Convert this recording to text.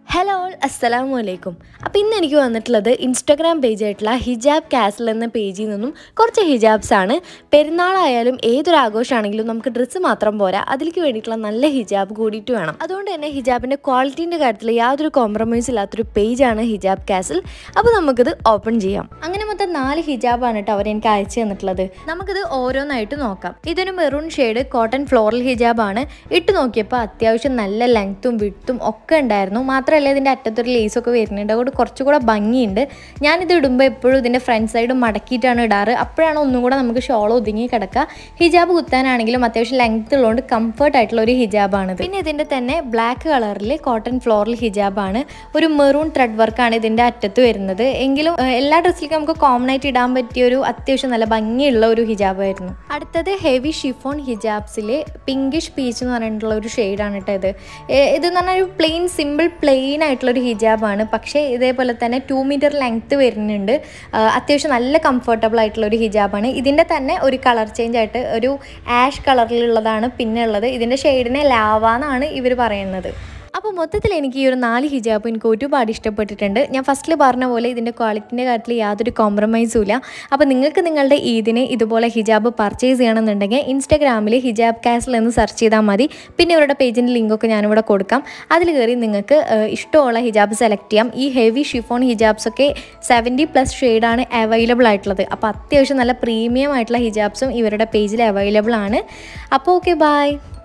hello അസ്സലാമു അലൈക്കും അപ്പോൾ ഇന്ന് എനിക്ക് വന്നിട്ടുള്ളത് ഇൻസ്റ്റാഗ്രാം പേജ് ആയിട്ടുള്ള ഹിജാബ് കാസൽ എന്ന പേജിൽ നിന്നും കുറച്ച് ഹിജാബ്സ് ആണ് പെരുന്നാളായാലും ഏതൊരു ആഘോഷമാണെങ്കിലും നമുക്ക് ഡ്രസ്സ് മാത്രം പോരാ അതിലേക്ക് വേണ്ടിയിട്ടുള്ള നല്ല ഹിജാബ് കൂടിയിട്ട് വേണം അതുകൊണ്ട് തന്നെ ഹിജാബിൻ്റെ ക്വാളിറ്റീൻ്റെ കാര്യത്തിൽ യാതൊരു കോംപ്രമൈസ് ഇല്ലാത്തൊരു പേജാണ് ഹിജാബ് കാസൽ അപ്പോൾ നമുക്കിത് ഓപ്പൺ ചെയ്യാം അങ്ങനെ മൊത്തം നാല് ഹിജാബാണ് കേട്ടോ അവർ എനിക്ക് അയച്ചു തന്നിട്ടുള്ളത് നമുക്കിത് ഓരോന്നായിട്ട് നോക്കാം ഇതൊരു മെറൂൺ ഷെയ്ഡ് കോട്ടൺ ഫ്ലോറൽ ഹിജാബാണ് ഇട്ട് നോക്കിയപ്പോൾ അത്യാവശ്യം നല്ല ലെങ്ത്തും വിട്ടും ഒക്കെ ഉണ്ടായിരുന്നു മാത്രമല്ല ഇതിൻ്റെ അറ്റത്തൊരു ലേസൊക്കെ വരുന്നുണ്ട് അതുകൊണ്ട് കുറച്ചുകൂടെ ഭംഗിയുണ്ട് ഞാനിത് ഇടുമ്പോൾ എപ്പോഴും ഇതിൻ്റെ ഫ്രണ്ട് സൈഡ് മടക്കിയിട്ടാണ് ഇടാറ് അപ്പോഴാണ് ഒന്നും കൂടെ നമുക്ക് ഷോൾ ഒതുങ്ങി കിടക്കുക ഹിജാബ് കുത്താനാണെങ്കിലും അത്യാവശ്യം ലെങ്ത് ഉള്ളതുകൊണ്ട് കംഫർട്ട് ആയിട്ടുള്ള ഒരു ഹിജാബാണിത് പിന്നെ ഇതിൻ്റെ തന്നെ ബ്ലാക്ക് കളറിൽ കോട്ടൺ ഫ്ലോറൽ ഹിജാബാണ് ഒരു മെറൂൺ ത്രെഡ് വർക്കാണ് ഇതിൻ്റെ അറ്റത്ത് വരുന്നത് എങ്കിലും ഏഹ്, എല്ലാ ഡ്രസ്സിലേക്കും നമുക്ക് കോമൺ ആയിട്ട് ഇടാൻ പറ്റിയ ഒരു അത്യാവശ്യം നല്ല ഭംഗിയുള്ള ഒരു ഹിജാബായിരുന്നു അടുത്തത് ഹെവി ഷിഫോൺ ഹിജാബ്സിൽ പിങ്കിഷ് പീച്ച് എന്ന് പറഞ്ഞിട്ടുള്ള ഒരു ഷെയ്ഡാണ് കേട്ടോ ഇത് ഏഹ്, ഇതെന്ന് പറഞ്ഞാൽ ഒരു പ്ലെയിൻ സിമ്പിൾ പ്ലെയിൻ ആയിട്ടുള്ള ഒരു ഹിജാബാണ് പക്ഷേ ഇതേപോലെ തന്നെ ടു മീറ്റർ ലെങ്ത്ത് വരുന്നുണ്ട് ആഹ്, അത്യാവശ്യം നല്ല കംഫർട്ടബിൾ ആയിട്ടുള്ള ഒരു ഹിജാബാണ് ഇതിൻ്റെ തന്നെ ഒരു കളർ ചേഞ്ച് ആയിട്ട് ഒരു ആഷ് കളറിലുള്ളതാണ് പിന്നെ ഉള്ളത് ഇതിൻ്റെ ഷെയ്ഡിനെ ലാവ എന്നാണ് ഇവർ പറയുന്നത് അപ്പോൾ മൊത്തത്തിൽ എനിക്ക് ഈ ഒരു നാല് ഹിജാബ് എനിക്ക് ഒരുപാട് ഇഷ്ടപ്പെട്ടിട്ടുണ്ട് ഞാൻ ഫസ്റ്റിൽ പറഞ്ഞ പോലെ ഇതിൻ്റെ ക്വാളിറ്റിൻ്റെ കാര്യത്തിൽ യാതൊരു കോംപ്രമൈസും ഇല്ല അപ്പോൾ നിങ്ങൾക്ക് നിങ്ങളുടെ ഈദിന് ഇതുപോലെ ഹിജാബ് പർച്ചേസ് ചെയ്യണമെന്നുണ്ടെങ്കിൽ ഇൻസ്റ്റാഗ്രാമിൽ ഹിജാബ് കാസൽ എന്ന് സെർച്ച് ചെയ്താൽ മതി പിന്നെ ഇവരുടെ പേജിൻ്റെ ലിങ്കൊക്കെ ഞാനിവിടെ കൊടുക്കാം അതിൽ കയറി നിങ്ങൾക്ക് ഏഹ്, ഇഷ്ടമുള്ള ഹിജാബ് സെലക്ട് ചെയ്യാം ഈ ഹെവി ഷിഫോൺ ഹിജാബ്സ് ഒക്കെ സെവൻറ്റി പ്ലസ് ഷെയ്ഡാണ് അവൈലബിൾ ആയിട്ടുള്ളത് അപ്പോൾ അത്യാവശ്യം നല്ല പ്രീമിയം ആയിട്ടുള്ള ഹിജാബ്സും ഇവരുടെ പേജിൽ അവൈലബിൾ ആണ് അപ്പോൾ ഓക്കെ ബായ്